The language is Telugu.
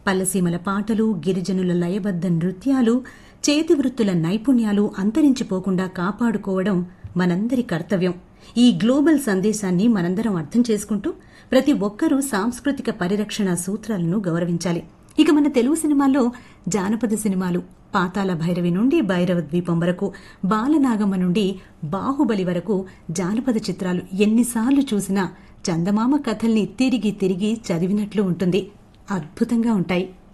పల్లసీమల పాటలు గిరిజనుల లయబద్ధ నృత్యాలు చేతి వృత్తుల నైపుణ్యాలు అంతరించిపోకుండా కాపాడుకోవడం మనందరి కర్తవ్యం ఈ గ్లోబల్ సందేశాన్ని మనందరం అర్థం చేసుకుంటూ ప్రతి ఒక్కరూ సాంస్కృతిక పరిరక్షణ సూత్రాలను గౌరవించాలి ఇక మన తెలుగు సినిమాల్లో జానపద సినిమాలు పాతాల భైరవి నుండి భైరవ ద్వీపం వరకు బాలనాగమ్మ నుండి బాహుబలి వరకు జానపద చిత్రాలు ఎన్నిసార్లు చూసినా చందమామ కథల్ని తిరిగి తిరిగి చదివినట్లు ఉంటుంది అద్భుతంగా ఉంటాయి